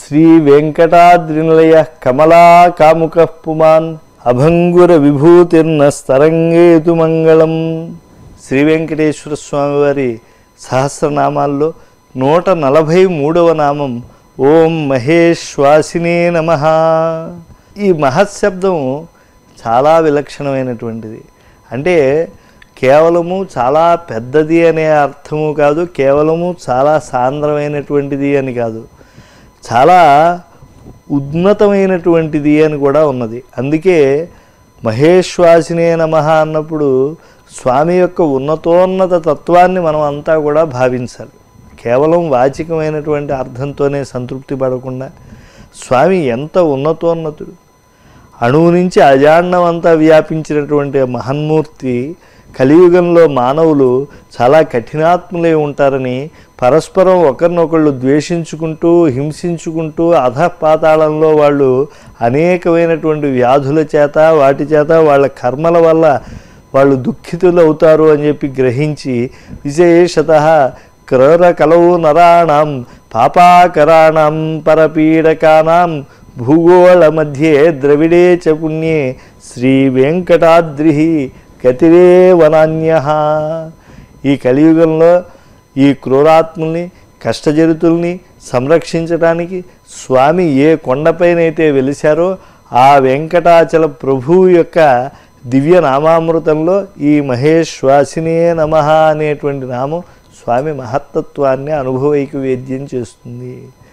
శ్రీ వెంకటాద్రినిలయ కమలా కాముక పుమాన్ అభంగుర విభూతిర్న స్తరంగేతు మంగళం శ్రీ వెంకటేశ్వర స్వామి వారి సహస్రనామాల్లో నూట నలభై మూడవ నామం ఓం మహేశ్వాసినే నమ ఈ మహశబ్దం చాలా విలక్షణమైనటువంటిది అంటే కేవలము చాలా పెద్దది అనే అర్థము కాదు కేవలము చాలా సాంద్రమైనటువంటిది అని కాదు చాలా ఉన్నతమైనటువంటిది అని కూడా ఉన్నది అందుకే మహేశ్వాసినే నమ అన్నప్పుడు స్వామి యొక్క ఉన్నతోన్నత తత్వాన్ని మనం అంతా కూడా భావించాలి కేవలం వాచికమైనటువంటి అర్థంతోనే సంతృప్తి పడకుండా స్వామి ఎంత ఉన్నతోన్నతుడు అణువు నుంచి అజాండమంతా వ్యాపించినటువంటి మహన్మూర్తి కలియుగంలో మానవులు చాలా కఠినాత్ములై ఉంటారని పరస్పరం ఒకరినొకళ్ళు ద్వేషించుకుంటూ హింసించుకుంటూ అధపాతాళంలో వాళ్ళు అనేకమైనటువంటి వ్యాధుల చేత వాటి చేత వాళ్ళ కర్మల వల్ల వాళ్ళు దుఃఖితులు అవుతారు అని చెప్పి గ్రహించి విశేషత క్రూర కలవు నరాణం పాపాకరాణం పరపీడకానాం భూగోళ మధ్యే ద్రవిడే చ పుణ్యే శ్రీ వెంకటాద్రి గతిరే వనాన్య ఈ కలియుగంలో ఈ క్రూరాత్ముల్ని కష్టజరితుల్ని సంరక్షించడానికి స్వామి ఏ కొండపైనైతే వెలిశారో ఆ వెంకటాచల ప్రభువు యొక్క దివ్య నామామృతంలో ఈ మహేశ్వాసినే నమ అనేటువంటి నామం స్వామి మహత్తత్వాన్ని అనుభవైక వేద్యం చేస్తుంది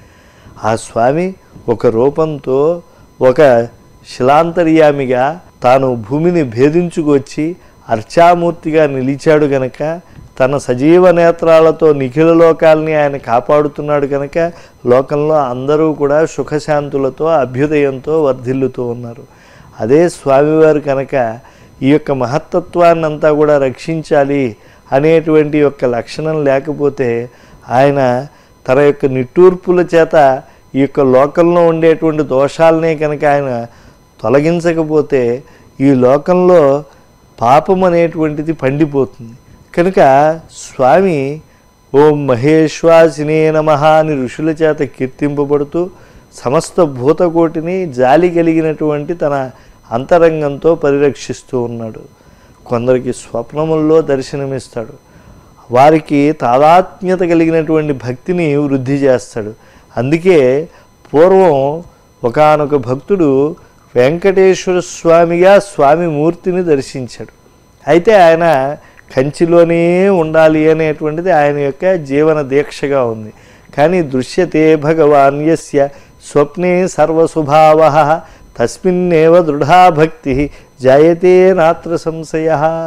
ఆ స్వామి ఒక రూపంతో ఒక శిలాంతర్యామిగా తాను భూమిని భేదించుకొచ్చి అర్చామూర్తిగా నిలిచాడు గనక తన సజీవ నేత్రాలతో నిఖిల లోకాల్ని ఆయన కాపాడుతున్నాడు కనుక లోకంలో అందరూ కూడా సుఖశాంతులతో అభ్యుదయంతో వర్ధిల్లుతూ ఉన్నారు అదే స్వామివారు కనుక ఈ యొక్క మహత్తత్వాన్ని అంతా కూడా రక్షించాలి అనేటువంటి యొక్క లక్షణం లేకపోతే ఆయన తన యొక్క నిట్టూర్పుల చేత ఈ యొక్క లోకంలో ఉండేటువంటి దోషాలనే కనుక ఆయన తొలగించకపోతే ఈ లోకంలో పాపం అనేటువంటిది పండిపోతుంది కనుక స్వామి ఓం మహేశ్వాసినే నమ అని ఋషుల చేత కీర్తింపబడుతూ సమస్త భూతకోటిని జాలి కలిగినటువంటి తన అంతరంగంతో పరిరక్షిస్తూ ఉన్నాడు కొందరికి స్వప్నముల్లో దర్శనమిస్తాడు వారికి తాదాత్మ్యత కలిగినటువంటి భక్తిని వృద్ధి చేస్తాడు అందుకే పూర్వం ఒకానొక భక్తుడు వెంకటేశ్వర స్వామిగా స్వామి మూర్తిని దర్శించాడు అయితే ఆయన కంచిలోనే ఉండాలి అనేటువంటిది ఆయన యొక్క జీవన దీక్షగా ఉంది కానీ దృశ్యతే భగవాన్ యస్య స్వప్నే సర్వస్వభావ తస్మిన్నేవ దృఢా భక్తి జాయతే నాత్ర సంశయ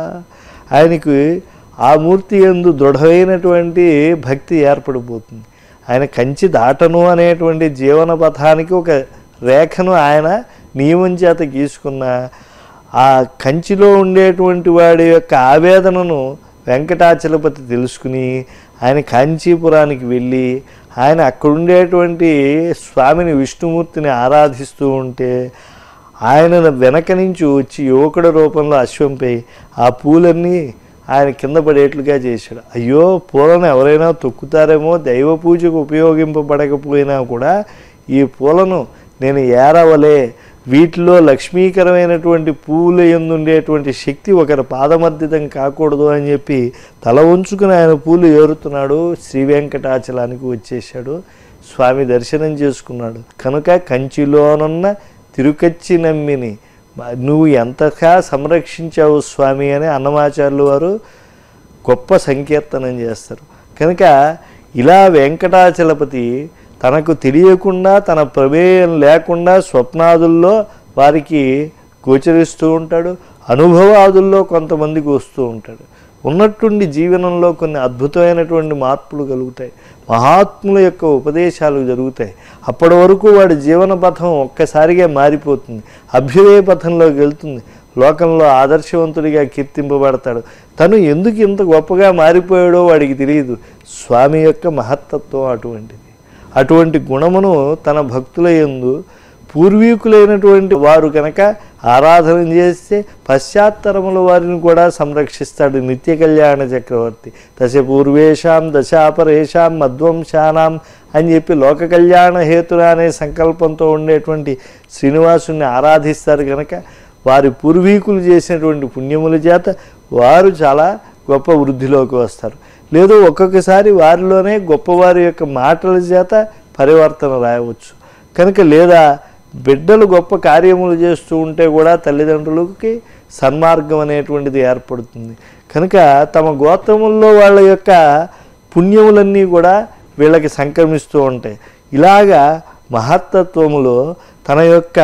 ఆయనకు ఆ మూర్తి ఎందు దృఢమైనటువంటి భక్తి ఏర్పడిపోతుంది ఆయన కంచి దాటను అనేటువంటి జీవన పథానికి ఒక రేఖను ఆయన నియమం చేత గీసుకున్న ఆ కంచిలో ఉండేటువంటి వాడి యొక్క ఆవేదనను వెంకటాచలపతి తెలుసుకుని ఆయన కాంచీపురానికి వెళ్ళి ఆయన అక్కడ ఉండేటువంటి స్వామిని విష్ణుమూర్తిని ఆరాధిస్తూ ఉంటే ఆయన వెనక నుంచి వచ్చి యువకుడు రూపంలో అశ్వంపై ఆ పూలన్నీ ఆయన కింద పడేట్లుగా చేశాడు అయ్యో పూలను ఎవరైనా తొక్కుతారేమో దైవ పూజకు ఉపయోగింపబడకపోయినా కూడా ఈ పూలను నేను ఏరవలే వీటిలో లక్ష్మీకరమైనటువంటి పూల ఎందుండేటువంటి శక్తి ఒకరి పాదమర్దితం కాకూడదు అని చెప్పి తల ఉంచుకుని ఆయన పూలు ఏరుతున్నాడు శ్రీ వెంకటాచలానికి వచ్చేసాడు స్వామి దర్శనం చేసుకున్నాడు కనుక కంచిలోనున్న తిరుకచ్చి నమ్మిని నువ్వు ఎంతగా సంరక్షించావు స్వామి అని అన్నమాచార్యులు వారు గొప్ప సంకీర్తనం చేస్తారు కనుక ఇలా వెంకటాచలపతి తనకు తెలియకుండా తన ప్రమేయం లేకుండా స్వప్నాదుల్లో వారికి గోచరిస్తూ ఉంటాడు అనుభవాదుల్లో కొంతమందికి వస్తూ ఉంటాడు ఉన్నట్టుండి జీవనంలో కొన్ని అద్భుతమైనటువంటి మార్పులు కలుగుతాయి మహాత్ముల యొక్క ఉపదేశాలు జరుగుతాయి అప్పటి వరకు వాడి జీవన పథం ఒక్కసారిగా మారిపోతుంది అభ్యుదయ పథంలోకి వెళ్తుంది లోకంలో ఆదర్శవంతుడిగా కీర్తింపబడతాడు తను ఎందుకు ఇంత గొప్పగా మారిపోయాడో వాడికి తెలియదు స్వామి యొక్క మహత్తత్వం అటువంటిది అటువంటి గుణమును తన భక్తుల యందు పూర్వీకులైనటువంటి వారు కనుక ఆరాధన చేస్తే పశ్చాత్తరముల వారిని కూడా సంరక్షిస్తాడు నిత్య కళ్యాణ చక్రవర్తి దశ పూర్వేషాం దశాపరేషాం మధ్వంశానాం అని చెప్పి లోక కళ్యాణ హేతున అనే సంకల్పంతో ఉండేటువంటి శ్రీనివాసుని ఆరాధిస్తారు కనుక వారి పూర్వీకులు చేసినటువంటి పుణ్యముల చేత వారు చాలా గొప్ప వృద్ధిలోకి వస్తారు లేదు ఒక్కొక్కసారి వారిలోనే గొప్పవారి యొక్క మాటల చేత పరివర్తన రాయవచ్చు కనుక లేదా బిడ్డలు గొప్ప కార్యములు చేస్తూ ఉంటే కూడా తల్లిదండ్రులకి సన్మార్గం అనేటువంటిది ఏర్పడుతుంది కనుక తమ గోత్రముల్లో వాళ్ళ యొక్క పుణ్యములన్నీ కూడా వీళ్ళకి సంక్రమిస్తూ ఉంటాయి ఇలాగా మహత్తత్వములో తన యొక్క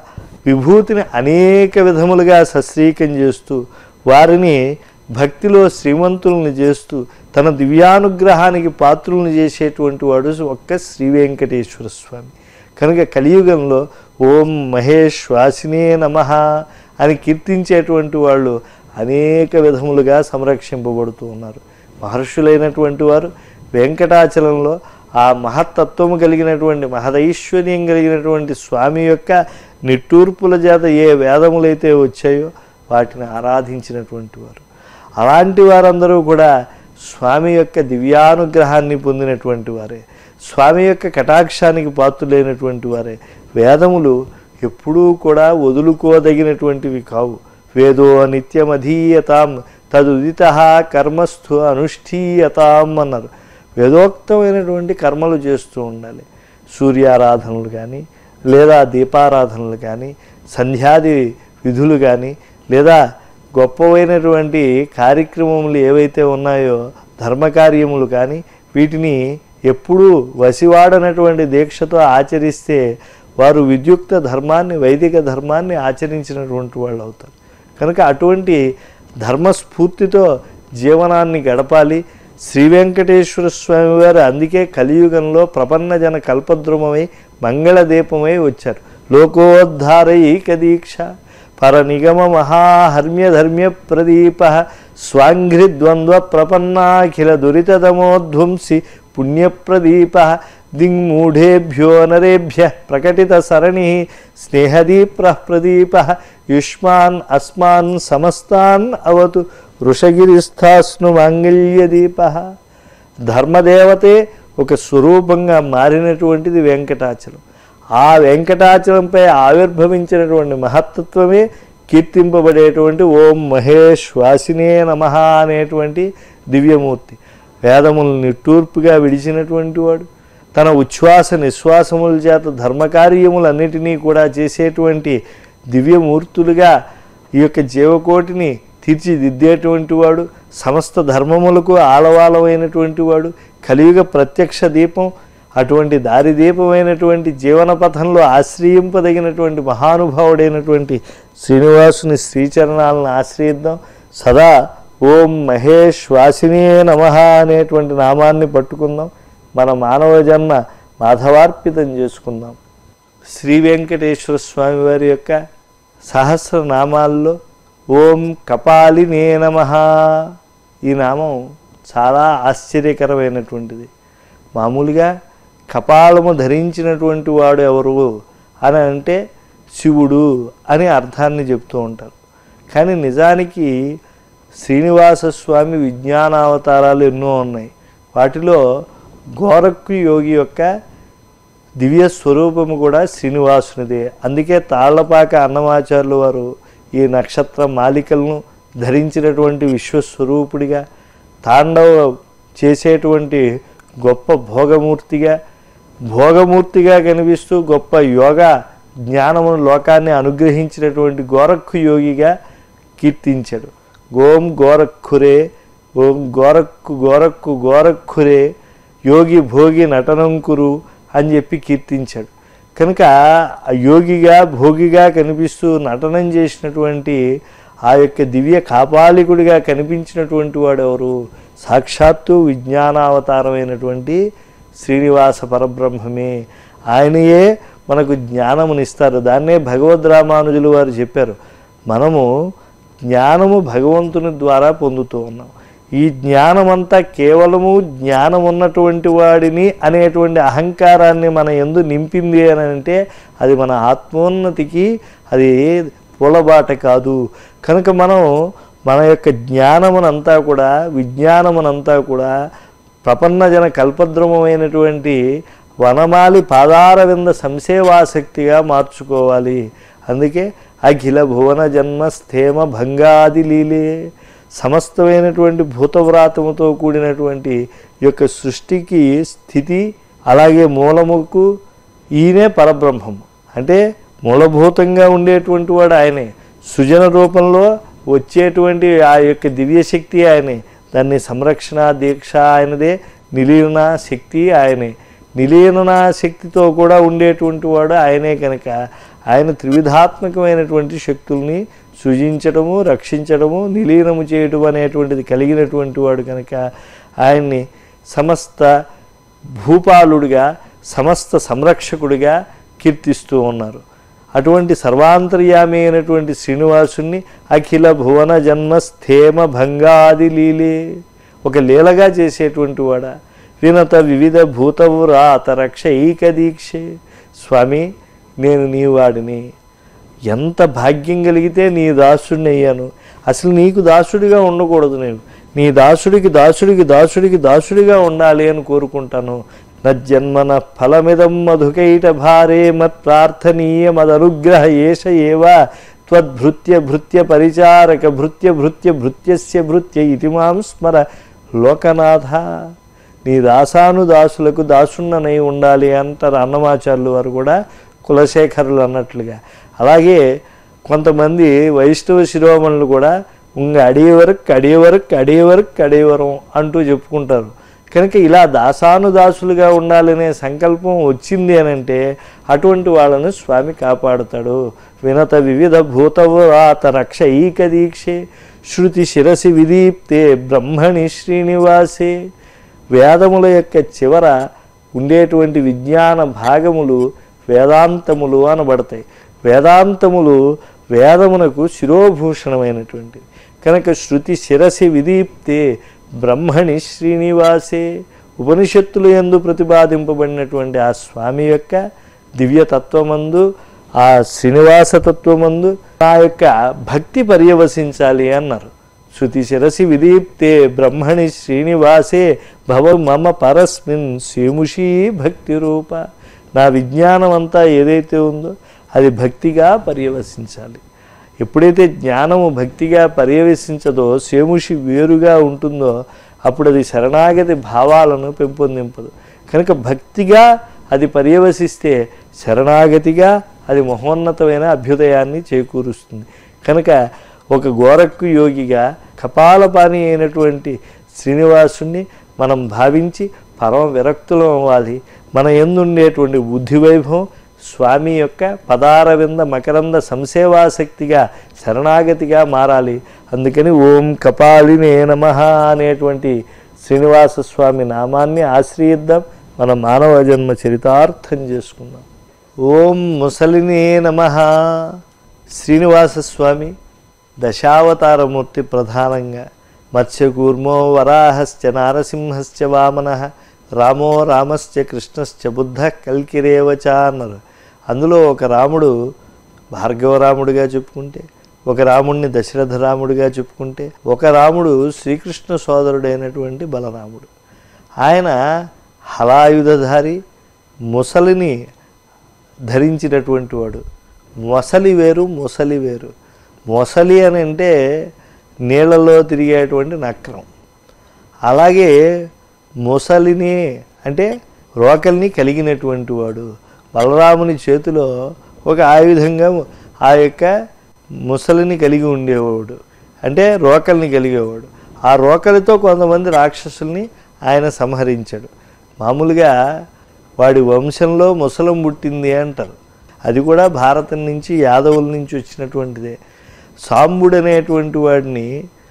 విభూతిని అనేక విధములుగా సశ్రీకం చేస్తూ వారిని భక్తిలో శ్రీమంతుల్ని చేస్తూ తన దివ్యానుగ్రహానికి పాత్రుల్ని చేసేటువంటి వాడు ఒక్క శ్రీ వెంకటేశ్వర స్వామి కనుక కలియుగంలో ఓం మహేష్ వాసినే నమ అని కీర్తించేటువంటి వాళ్ళు అనేక విధములుగా సంరక్షింపబడుతూ ఉన్నారు మహర్షులైనటువంటి వారు వెంకటాచలంలో ఆ మహత్తత్వము కలిగినటువంటి మహదైశ్వర్యం కలిగినటువంటి స్వామి యొక్క నిట్టూర్పుల చేత ఏ వేదములైతే వచ్చాయో వాటిని ఆరాధించినటువంటి వారు అలాంటి వారందరూ కూడా స్వామి యొక్క దివ్యానుగ్రహాన్ని పొందినటువంటి వారే స్వామి యొక్క కటాక్షానికి పాత్రులైనటువంటి వారే వేదములు ఎప్పుడూ కూడా వదులుకోదగినటువంటివి కావు వేదో నిత్యమధీయతాం తదుదిత కర్మస్థు అనుష్ఠీయతాం అన్నారు వేదోక్తమైనటువంటి కర్మలు చేస్తూ ఉండాలి సూర్యారాధనలు కానీ లేదా దీపారాధనలు కానీ సంధ్యాది విధులు కానీ లేదా గొప్పవైనటువంటి కార్యక్రమములు ఏవైతే ఉన్నాయో ధర్మకార్యములు కానీ వీటిని ఎప్పుడూ వసివాడనటువంటి దీక్షతో ఆచరిస్తే వారు విద్యుక్త ధర్మాన్ని వైదిక ధర్మాన్ని ఆచరించినటువంటి వాళ్ళు అవుతారు కనుక అటువంటి ధర్మస్ఫూర్తితో జీవనాన్ని గడపాలి శ్రీ వెంకటేశ్వర స్వామి వారు అందుకే కలియుగంలో ప్రపన్నజన కల్పద్రుమమై మంగళదీపమై వచ్చారు లోకోద్ధారైక దీక్ష పరనిగమ మహాహర్మ్యధర్మ్య ప్రదీప స్వాంఘ్రిద్వంద్వ ప్రపన్నాఖిల దురితదమోధ్వంసి పుణ్యప్రదీప దింగ్మూఢేభ్యో నరేభ్య ప్రకటిత సరణి స్నేహదీప్ర ప్రదీప యుష్మాన్ అస్మాన్ సమస్తాన్ అవతు వృషగిరిస్థాస్ను మాంగళ్యదీప ధర్మదేవతే ఒక స్వరూపంగా మారినటువంటిది వెంకటాచలం ఆ వెంకటాచలంపై ఆవిర్భవించినటువంటి మహత్తత్వమే కీర్తింపబడేటువంటి ఓం మహేష్ వాసినే నమ అనేటువంటి దివ్యమూర్తి వేదములు నిట్టూర్పుగా విడిచినటువంటి వాడు తన ఉచ్ఛ్వాస నిశ్వాసముల చేత ధర్మకార్యములన్నిటినీ కూడా చేసేటువంటి దివ్యమూర్తులుగా ఈ యొక్క జీవకోటిని తీర్చిదిద్దేటువంటి వాడు సమస్త ధర్మములకు ఆలవాలమైనటువంటి వాడు కలియుగ ప్రత్యక్ష దీపం అటువంటి దారి దీపమైనటువంటి జీవన పథంలో ఆశ్రయింపదగినటువంటి మహానుభావుడైనటువంటి శ్రీనివాసుని శ్రీచరణాలను ఆశ్రయిద్దాం సదా ఓం మహేష్ వాసినే నమ అనేటువంటి నామాన్ని పట్టుకుందాం మన మానవ జన్మ మాధవార్పితం చేసుకుందాం శ్రీ వెంకటేశ్వర స్వామి వారి యొక్క సహస్రనామాల్లో ఓం కపాలినే నమ ఈ నామం చాలా ఆశ్చర్యకరమైనటువంటిది మామూలుగా కపాలము ధరించినటువంటి వాడు ఎవరు అని అంటే శివుడు అని అర్థాన్ని చెప్తూ ఉంటారు కానీ నిజానికి శ్రీనివాస స్వామి విజ్ఞానావతారాలు ఎన్నో ఉన్నాయి వాటిలో గోరక్కు యోగి యొక్క దివ్య స్వరూపము కూడా శ్రీనివాసునిదే అందుకే తాళ్లపాక అన్నమాచార్యులు వారు ఈ నక్షత్ర మాలికలను ధరించినటువంటి విశ్వస్వరూపుడిగా తాండవ చేసేటువంటి గొప్ప భోగమూర్తిగా భోగమూర్తిగా కనిపిస్తూ గొప్ప యోగా జ్ఞానమును లోకాన్ని అనుగ్రహించినటువంటి గోరక్కు యోగిగా కీర్తించాడు గోం గోరక్కురే ఓం గోరక్కు గోరక్కు గోరక్కురే యోగి భోగి నటనంకురు అని చెప్పి కీర్తించాడు కనుక ఆ యోగిగా భోగిగా కనిపిస్తూ నటనం చేసినటువంటి ఆ యొక్క దివ్య కాపాలికుడిగా కనిపించినటువంటి వాడు ఎవరు సాక్షాత్తు విజ్ఞానావతారమైనటువంటి శ్రీనివాస పరబ్రహ్మమే ఆయనయే మనకు జ్ఞానమునిస్తారు దాన్నే భగవద్ రామానుజులు వారు చెప్పారు మనము జ్ఞానము భగవంతుని ద్వారా పొందుతూ ఉన్నాం ఈ జ్ఞానమంతా కేవలము జ్ఞానం ఉన్నటువంటి వాడిని అనేటువంటి అహంకారాన్ని మన ఎందు నింపింది అని అంటే అది మన ఆత్మోన్నతికి అది పూలబాట కాదు కనుక మనం మన యొక్క జ్ఞానమునంతా కూడా విజ్ఞానమునంతా కూడా ప్రపన్నజన కల్పద్రుమమైనటువంటి వనమాలి పాదార వింద సంసేవాసక్తిగా మార్చుకోవాలి అందుకే అఖిల భువన జన్మ స్థేమ భంగాది లీలే సమస్తమైనటువంటి భూతవ్రాతముతో కూడినటువంటి ఈ యొక్క సృష్టికి స్థితి అలాగే మూలముకు ఈయనే పరబ్రహ్మం అంటే మూలభూతంగా ఉండేటువంటి వాడు ఆయనే సృజన రూపంలో వచ్చేటువంటి ఆ యొక్క దివ్యశక్తి ఆయనే దాన్ని సంరక్షణ దీక్ష ఆయనదే నిలీన శక్తి ఆయనే నిలీన శక్తితో కూడా ఉండేటువంటి వాడు ఆయనే కనుక ఆయన త్రివిధాత్మకమైనటువంటి శక్తుల్ని సృజించడము రక్షించడము నిలీనము చేయడం అనేటువంటిది కలిగినటువంటి వాడు కనుక ఆయన్ని సమస్త భూపాలుడిగా సమస్త సంరక్షకుడిగా కీర్తిస్తూ ఉన్నారు అటువంటి సర్వాంతర్యామి అయినటువంటి శ్రీనివాసుని అఖిల భువన జన్మ స్థేమ భంగాది లీలే ఒక లీలగా చేసేటువంటి వాడా వినత వివిధ భూతవు రాత రక్ష ఏక దీక్షే స్వామి నేను నీ వాడిని ఎంత భాగ్యం కలిగితే నీ దాసుడిని అయ్యాను అసలు నీకు దాసుడిగా ఉండకూడదు నేను నీ దాసుడికి దాసుడికి దాసుడికి దాసుడిగా ఉండాలి అని కోరుకుంటాను నజ్జన్మన ఫలమిదం మధుకైట భారే మత్ ప్రార్థనీయ మదనుగ్రహ ఏష ఏవ త్వద్భృత్య భృత్య పరిచారక భృత్య భృత్య భృత్యస్య భృత్య ఇతి మాం స్మర లోకనాథ నీ దాసాను దాసులకు దాసున్ననై ఉండాలి అంటారు అన్నమాచార్యులు వారు కూడా కులశేఖరులు అన్నట్లుగా అలాగే కొంతమంది వైష్ణవ శిరోమణులు కూడా ఉంగ అడియవరకు అడియవరకు అడియవరకు అడియవరం అంటూ చెప్పుకుంటారు కనుక ఇలా దాసానుదాసులుగా ఉండాలనే సంకల్పం వచ్చింది అని అంటే అటువంటి వాళ్ళను స్వామి కాపాడుతాడు వినత వివిధ భూతవ్రాత రక్ష ఈక దీక్షే శృతి శిరసి విదీప్తే బ్రహ్మణి శ్రీనివాసే వేదముల యొక్క చివర ఉండేటువంటి విజ్ఞాన భాగములు వేదాంతములు అనబడతాయి వేదాంతములు వేదమునకు శిరోభూషణమైనటువంటివి కనుక శృతి శిరసి విదీప్తే బ్రహ్మణి శ్రీనివాసే ఉపనిషత్తులు ఎందు ప్రతిపాదింపబడినటువంటి ఆ స్వామి యొక్క దివ్యతత్వమందు ఆ శ్రీనివాస తత్వమందు ఆ యొక్క భక్తి పర్యవసించాలి అన్నారు శృతి శిరసి విదీప్తే బ్రహ్మణి శ్రీనివాసే భవ మమ పరస్మిన్ సేముషీ భక్తి రూప నా విజ్ఞానం అంతా ఏదైతే ఉందో అది భక్తిగా పర్యవసించాలి ఎప్పుడైతే జ్ఞానము భక్తిగా పర్యవేశించదో సేముషి వేరుగా ఉంటుందో అప్పుడు అది శరణాగతి భావాలను పెంపొందింపదు కనుక భక్తిగా అది పర్యవసిస్తే శరణాగతిగా అది మహోన్నతమైన అభ్యుదయాన్ని చేకూరుస్తుంది కనుక ఒక గోరక్కు యోగిగా కపాలపాని అయినటువంటి శ్రీనివాసుణ్ణి మనం భావించి పరమ విరక్తులం అవ్వాలి మన ఎందుండేటువంటి బుద్ధి వైభవం స్వామి యొక్క పదారవింద మకరంద సంసేవాశక్తిగా శరణాగతిగా మారాలి అందుకని ఓం కపాలినే నమ అనేటువంటి శ్రీనివాస స్వామి నామాన్ని ఆశ్రయిద్దాం మన మానవ జన్మ చరితార్థం చేసుకుందాం ఓం ముసలినే నమ శ్రీనివాస స్వామి దశావతారమూర్తి ప్రధానంగా మత్స్యకూర్మో వరాహశ్చ నారసింహశ్చ వామన రామో రామశ్చ కృష్ణశ్చ బుద్ధ కల్కిరేవచ అన్నారు అందులో ఒక రాముడు భార్గవరాముడిగా చెప్పుకుంటే ఒక రాముడిని దశరథ రాముడిగా చెప్పుకుంటే ఒక రాముడు శ్రీకృష్ణ సోదరుడైనటువంటి బలరాముడు ఆయన హలాయుధధారి ముసలిని ధరించినటువంటి వాడు మొసలి వేరు మొసలి వేరు మొసలి అని అంటే నీళ్ళలో తిరిగేటువంటి నక్రం అలాగే ముసలిని అంటే రోకల్ని కలిగినటువంటి వాడు బలరాముని చేతిలో ఒక ఆయుధంగా ఆ యొక్క ముసలిని కలిగి ఉండేవాడు అంటే రోకల్ని కలిగేవాడు ఆ రోకలితో కొంతమంది రాక్షసుల్ని ఆయన సంహరించాడు మామూలుగా వాడి వంశంలో ముసలం పుట్టింది అంటారు అది కూడా భారతం నుంచి యాదవుల నుంచి వచ్చినటువంటిదే సాంబుడు అనేటువంటి వాడిని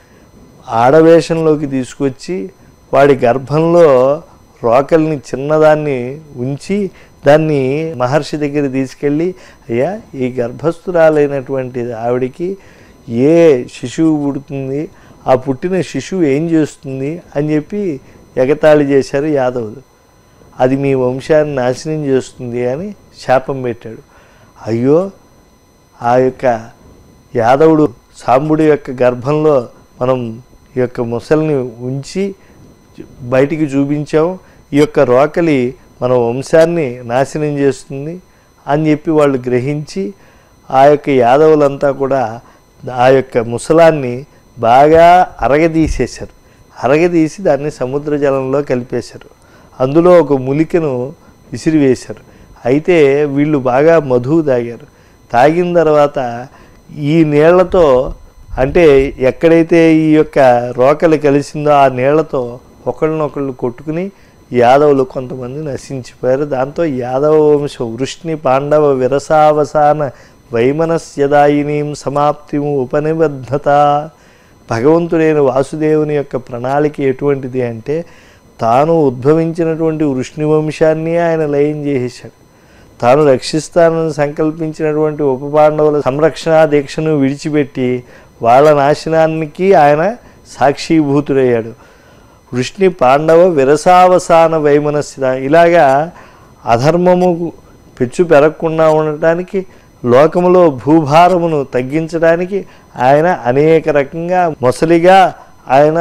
ఆడవేషంలోకి తీసుకొచ్చి వాడి గర్భంలో రోకల్ని చిన్నదాన్ని ఉంచి దాన్ని మహర్షి దగ్గర తీసుకెళ్ళి అయ్యా ఈ గర్భస్థురాలైనటువంటి ఆవిడికి ఏ శిశువు పుడుతుంది ఆ పుట్టిన శిశువు ఏం చేస్తుంది అని చెప్పి ఎగతాళి చేశారు యాదవులు అది మీ వంశాన్ని నాశనం చేస్తుంది అని శాపం పెట్టాడు అయ్యో ఆ యొక్క యాదవుడు సాంబుడి యొక్క గర్భంలో మనం ఈ యొక్క ముసలిని ఉంచి బయటికి చూపించాం ఈ యొక్క రోకలి మన వంశాన్ని నాశనం చేస్తుంది అని చెప్పి వాళ్ళు గ్రహించి ఆ యొక్క యాదవులంతా కూడా ఆ యొక్క ముసలాన్ని బాగా అరగదీసేశారు అరగదీసి దాన్ని సముద్ర జలంలో కలిపేశారు అందులో ఒక ములికను విసిరివేశారు అయితే వీళ్ళు బాగా మధువు తాగారు తాగిన తర్వాత ఈ నీళ్లతో అంటే ఎక్కడైతే ఈ యొక్క రోకలి కలిసిందో ఆ నీళ్లతో ఒకళ్ళనొకళ్ళు కొట్టుకుని యాదవులు కొంతమంది నశించిపోయారు దాంతో యాదవ వంశం వృష్ణి పాండవ విరసావసాన వైమనస్యదాయినీం సమాప్తిం ఉపనిబద్ధత భగవంతుడైన వాసుదేవుని యొక్క ప్రణాళిక ఎటువంటిది అంటే తాను ఉద్భవించినటువంటి వృష్ణి వంశాన్ని ఆయన లయం చేసేశాడు తాను రక్షిస్తానని సంకల్పించినటువంటి ఉప పాండవుల సంరక్షణ దీక్షను విడిచిపెట్టి వాళ్ళ నాశనానికి ఆయన సాక్షీభూతుడయ్యాడు వృష్ణి పాండవ విరసావసాన వైమనస్య ఇలాగా అధర్మము పెచ్చు పెరగకుండా ఉండటానికి లోకములో భూభారమును తగ్గించడానికి ఆయన అనేక రకంగా మొసలిగా ఆయన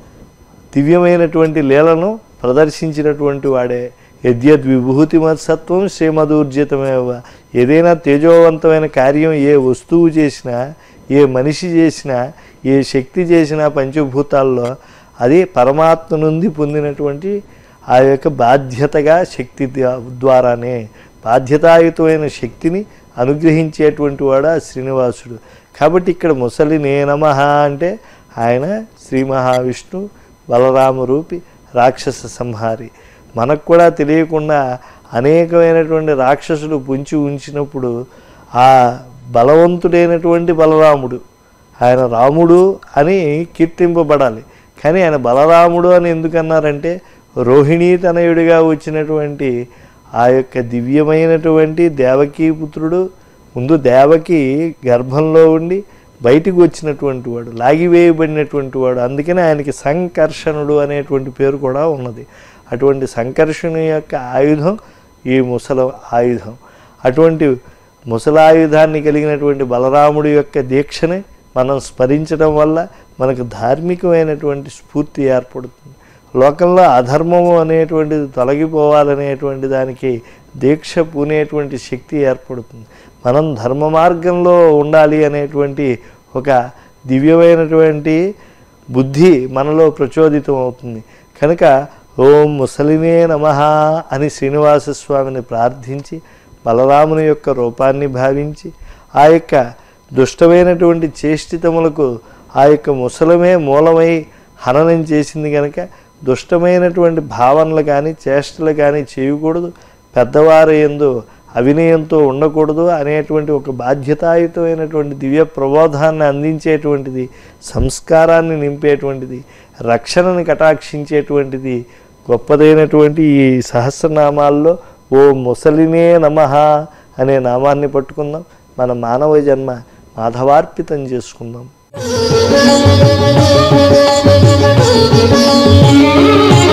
దివ్యమైనటువంటి లీలను ప్రదర్శించినటువంటి వాడే యద్యద్ విభూతిమత్సత్వం శ్రీమధూర్జితమేవ ఏదైనా తేజోవంతమైన కార్యం ఏ వస్తువు చేసినా ఏ మనిషి చేసినా ఏ శక్తి చేసినా పంచభూతాల్లో అది పరమాత్మ నుండి పొందినటువంటి ఆ యొక్క బాధ్యతగా శక్తి ద్వా- ద్వారానే బాధ్యతాయుతమైన శక్తిని అనుగ్రహించేటువంటి వాడు ఆ శ్రీనివాసుడు కాబట్టి ఇక్కడ ముసలినే నమ అంటే ఆయన శ్రీ మహావిష్ణు బలరామ రూపి రాక్షస సంహారి మనకు కూడా తెలియకుండా అనేకమైనటువంటి రాక్షసులు పుంచి ఉంచినప్పుడు ఆ బలవంతుడైనటువంటి బలరాముడు ఆయన రాముడు అని కీర్తింపబడాలి కానీ ఆయన బలరాముడు అని ఎందుకన్నారంటే రోహిణీ తనయుడిగా వచ్చినటువంటి ఆ యొక్క దివ్యమైనటువంటి దేవకీ పుత్రుడు ముందు దేవకి గర్భంలో ఉండి బయటికి వచ్చినటువంటి వాడు లాగివేయబడినటువంటి వాడు అందుకనే ఆయనకి సంకర్షణుడు అనేటువంటి పేరు కూడా ఉన్నది అటువంటి సంకర్షణ యొక్క ఆయుధం ఈ ముసల ఆయుధం అటువంటి ముసలాయుధాన్ని కలిగినటువంటి బలరాముడి యొక్క దీక్షని మనం స్మరించడం వల్ల మనకు ధార్మికమైనటువంటి స్ఫూర్తి ఏర్పడుతుంది లోకంలో అధర్మము అనేటువంటిది తొలగిపోవాలనేటువంటి దానికి దీక్ష పూనేటువంటి శక్తి ఏర్పడుతుంది మనం ధర్మ మార్గంలో ఉండాలి అనేటువంటి ఒక దివ్యమైనటువంటి బుద్ధి మనలో ప్రచోదితం అవుతుంది కనుక ఓం ముసలినే నమ అని శ్రీనివాస స్వామిని ప్రార్థించి బలరాముని యొక్క రూపాన్ని భావించి ఆ యొక్క దుష్టమైనటువంటి చేష్టితములకు ఆ యొక్క ముసలమే మూలమై హననం చేసింది కనుక దుష్టమైనటువంటి భావనలు కానీ చేష్టలు కానీ చేయకూడదు పెద్దవారు ఎందు అవినయంతో ఉండకూడదు అనేటువంటి ఒక బాధ్యతాయుతమైనటువంటి దివ్య ప్రబోధాన్ని అందించేటువంటిది సంస్కారాన్ని నింపేటువంటిది రక్షణని కటాక్షించేటువంటిది గొప్పదైనటువంటి ఈ సహస్రనామాల్లో ఓ ముసలినే నమ అనే నామాన్ని పట్టుకుందాం మన మానవ జన్మ మాధవార్పితం చేసుకుందాం Thank you.